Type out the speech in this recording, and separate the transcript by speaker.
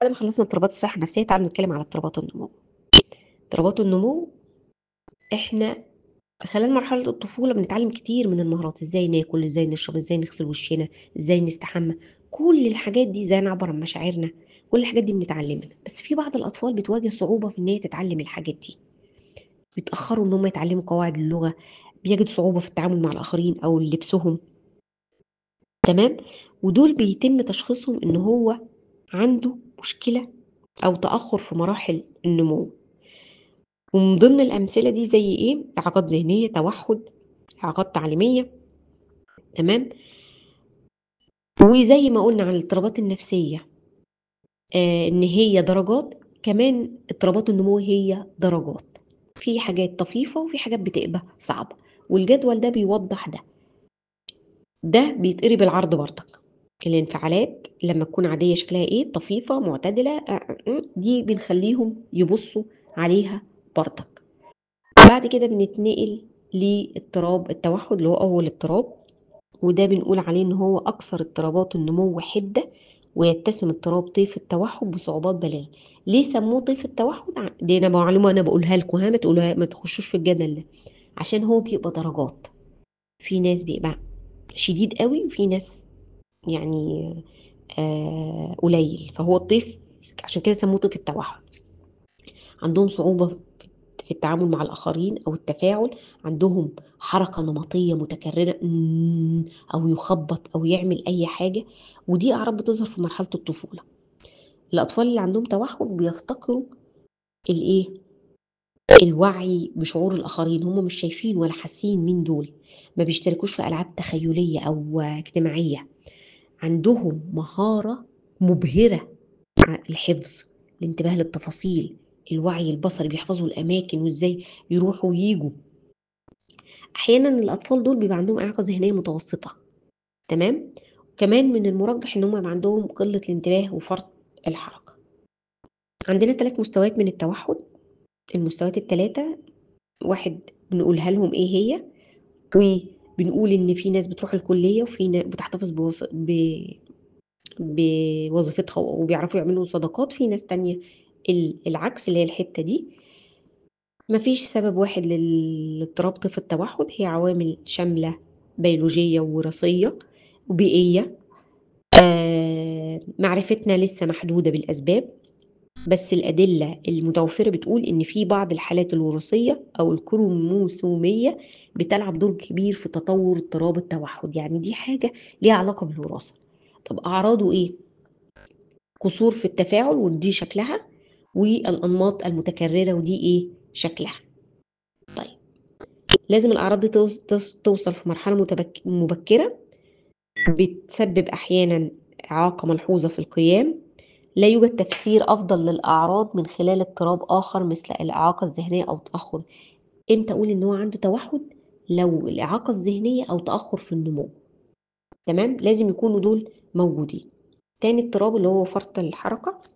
Speaker 1: بعد ما خلصنا اضطرابات الصحة النفسية تعالوا نتكلم على اضطرابات النمو اضطرابات النمو احنا خلال مرحلة الطفولة بنتعلم كتير من المهارات ازاي ناكل ازاي نشرب ازاي نغسل وشنا ازاي نستحمى كل الحاجات دي ازاي نعبر عن مشاعرنا كل الحاجات دي بنتعلمها بس في بعض الأطفال بتواجه صعوبة في إن هي تتعلم الحاجات دي بيتأخروا إن هم يتعلموا قواعد اللغة بيجدوا صعوبة في التعامل مع الآخرين أو لبسهم تمام ودول بيتم تشخيصهم إن هو عنده مشكلة أو تأخر في مراحل النمو ومن ضمن الأمثلة دي زي إيه إعاقات ذهنية توحد إعاقات تعليمية تمام وزي ما قلنا عن الاضطرابات النفسية آه إن هي درجات كمان اضطرابات النمو هي درجات في حاجات طفيفة وفي حاجات بتبقى صعبة والجدول ده بيوضح ده ده بيتقري بالعرض برضك الانفعالات لما تكون عادية شكلها ايه طفيفة معتدلة آه، آه، آه، دي بنخليهم يبصوا عليها برضك بعد كده بنتنقل لاضطراب التوحد اللي هو أول اضطراب وده بنقول عليه إن هو أكثر اضطرابات النمو حدة ويتسم اضطراب طيف التوحد بصعوبات بالغة ليه سموه طيف التوحد ع- دي أنا معلومة أنا بقولها لكم ها ما تقولوها ما تخشوش في الجدل ده عشان هو بيبقى درجات في ناس بيبقى شديد قوي وفي ناس يعني آه قليل فهو الطيف عشان كده سموه طيف التوحد عندهم صعوبة في التعامل مع الآخرين أو التفاعل عندهم حركة نمطية متكررة "مم" أو يخبط أو يعمل أي حاجة ودي أعراض بتظهر في مرحلة الطفولة الأطفال اللي عندهم توحد بيفتقروا الإيه الوعي بشعور الآخرين هم مش شايفين ولا حاسين مين دول ما بيشتركوش في ألعاب تخيلية أو اجتماعية عندهم مهارة مبهرة ع- الحفظ الانتباه للتفاصيل الوعي البصري بيحفظوا الأماكن وإزاي يروحوا ويجوا أحيانا الأطفال دول بيبقى عندهم إعاقة ذهنية متوسطة تمام كمان من المرجح إن هم يبقى عندهم قلة الانتباه وفرط الحركة عندنا ثلاث مستويات من التوحد المستويات الثلاثة واحد بنقولها لهم إيه هي وبنقول إن في ناس بتروح الكلية وفي ناس بتحتفظ بوظ... ب... بوظيفتها وبيعرفوا يعملوا صداقات في ناس تانية ال- العكس اللي هي الحتة دي مفيش سبب واحد للاضطراب طيف التوحد هي عوامل شاملة بيولوجية ووراثية وبيئية آه معرفتنا لسه محدودة بالأسباب بس الأدلة المتوفرة بتقول إن في بعض الحالات الوراثية أو الكروموسومية بتلعب دور كبير في تطور اضطراب التوحد يعني دي حاجة ليها علاقة بالوراثة طب أعراضه إيه؟ قصور في التفاعل ودي شكلها والأنماط المتكررة ودي إيه شكلها طيب لازم الأعراض دي توص- توص- توصل في مرحلة متبك- مبكرة بتسبب أحيانا إعاقة ملحوظة في القيام لا يوجد تفسير أفضل للأعراض من خلال اضطراب آخر مثل الإعاقة الذهنية أو تأخر إمتى أقول إن هو عنده توحد لو الإعاقة الذهنية أو تأخر في النمو تمام لازم يكونوا دول موجودين تاني اضطراب اللي هو فرط الحركة